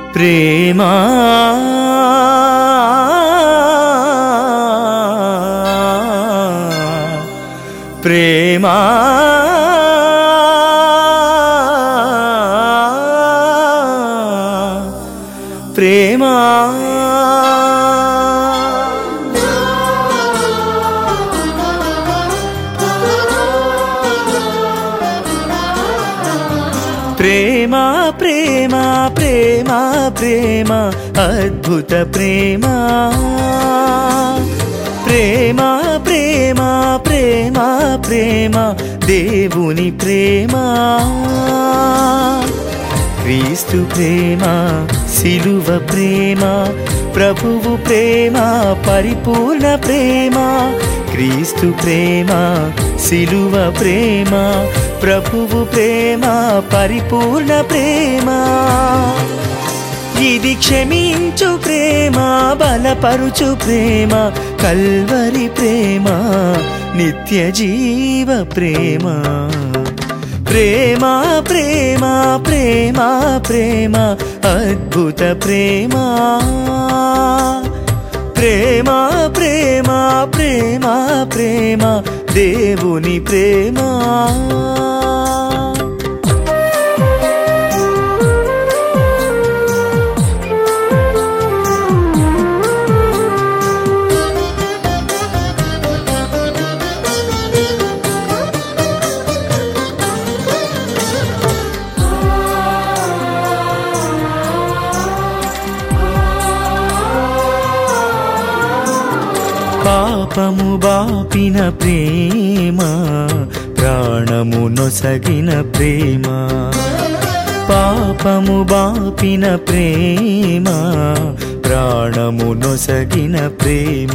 ప్రేమా ప్రేమా ప్రేమా ప్రేమ ప్రేమ ప్రేమ ప్రేమ అద్భుత ప్రేమ ప్రేమ ప్రేమ ప్రేమ ప్రేమ దేవుని ప్రేమ క్రీస్తు ప్రేమ సిలువ ప్రేమ ప్రభువు ప్రేమ పరిపూర్ణ ప్రేమ క్రీస్తు ప్రేమ సిలువ ప్రేమ ప్రభువు ప్రేమ పరిపూర్ణ ప్రేమ ఇది క్షమించు ప్రేమ బలపరుచు ప్రేమ కల్వరి ప్రేమ నిత్య జీవ ప్రేమ ప్రేమ ప్రేమ ప్రేమ ప్రేమ అద్భుత ప్రేమ ప్రేమ ప్రేమ ప్రేమ ప్రేమ దేవుని ప్రేమ పాపము బాపిన ప్రేమ ప్రాణము నొసగిన ప్రేమ పాపము బాపిన ప్రేమ ప్రాణము నొసగిన ప్రేమ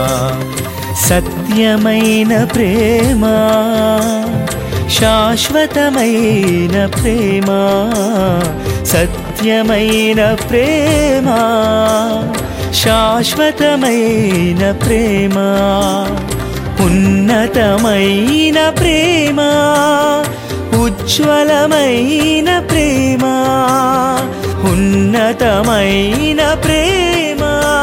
సత్యమైన ప్రేమ శాశ్వతమైన ప్రేమ సత్యమైన ప్రేమ శాశ్వతమైన ప్రేమ ఉన్నతమైన ప్రేమ ఉజ్వలమైన ప్రేమ ఉన్నతమైన ప్రేమ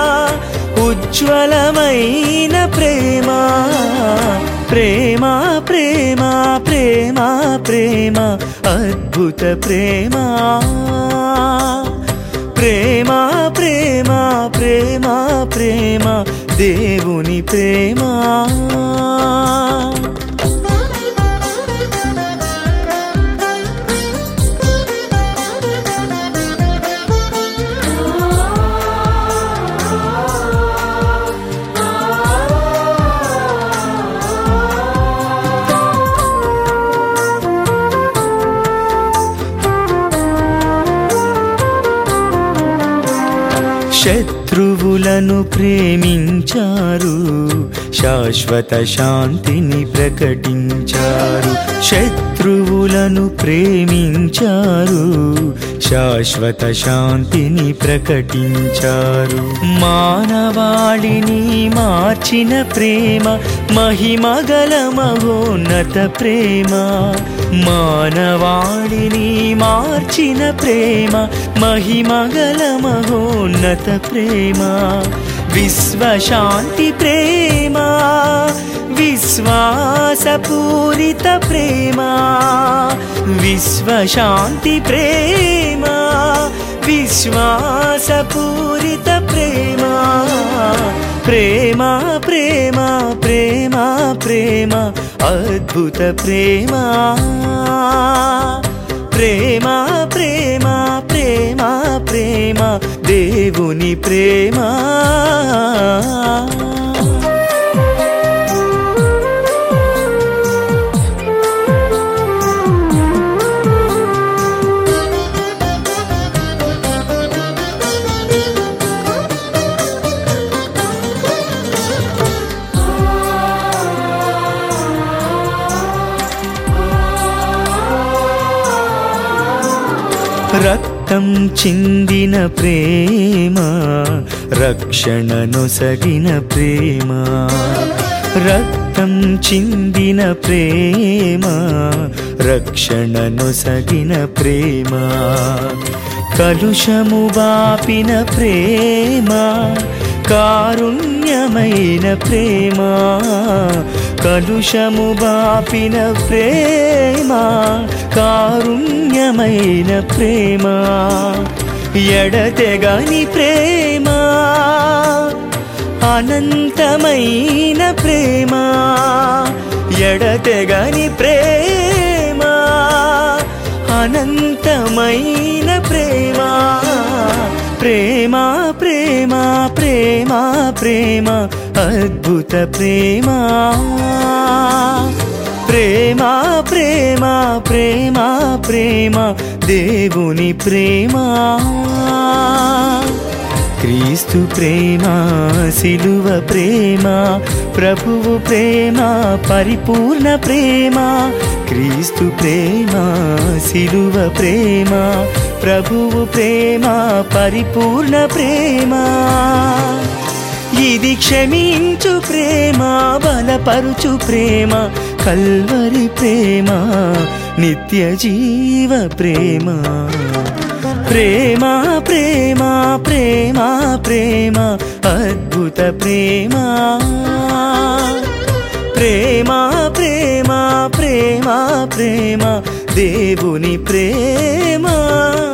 ఉజ్వలమైన ప్రేమ ప్రేమ ప్రేమ ప్రేమ ప్రేమ అద్భుత ప్రేమ ప్రేమ ప్రేమ ప్రేమ ప్రేమ దేవుని ప్రేమ శత్రువులను ప్రేమించారు శాశ్వత శాంతిని ప్రకటించారు శత్రువులను ప్రేమించారు శాశ్వత శాంతిని ప్రకటించారు మానవాళిని మార్చిన ప్రేమ మహిమగల మహోన్నత ప్రేమ మానవాళిని మార్చిన ప్రేమ మహిమగల మహోన్నత ప్రేమ విశ్వశాంతి ప్రేమ విశ్వాసపూరిత ప్రేమ విశ్వశాంతి ప్రేమ విశ్వాసపూరిత ప్రేమ ప్రేమ ప్రేమ ప్రేమ ప్రేమ అద్భుత ప్రేమ ప్రేమ ప్రేమ ప్రేమ ప్రేమ దేవుని ప్రేమ రక్తం చిందిన ప్రేమ రక్షణ నొసగిన ప్రేమ రక్తం చిందిన ప్రేమ రక్షణ నొసగిన ప్రేమ కలుషము బాపిన ప్రేమ కారుణ్యమైన ప్రేమ కలుషము బాపిన ప్రేమ కారుణ్యమైన ప్రేమ ఎడతెగని ప్రేమ అనంతమైన ప్రేమ ఎడతెగని ప్రేమ అనంతమైన ప్రేమ ప్రేమ ప్రేమ ప్రేమ ప్రేమ అద్భుత ప్రేమ ప్రేమ ప్రేమ ప్రేమ ప్రేమ దేవుని ప్రేమ క్రీస్తు ప్రేమ సిలువ ప్రేమ ప్రభువు ప్రేమ పరిపూర్ణ ప్రేమ క్రీస్తు ప్రేమ సిలువ ప్రేమ ప్రభువు ప్రేమ పరిపూర్ణ ప్రేమ ఇది క్షమించు ప్రేమ బలపరుచు ప్రేమ కల్వరి ప్రేమ నిత్య జీవ ప్రేమ ప్రేమ ప్రేమ ప్రేమ ప్రేమ అద్భుత ప్రేమ ప్రేమ ప్రేమ ప్రేమ ప్రేమ దేవుని ప్రేమ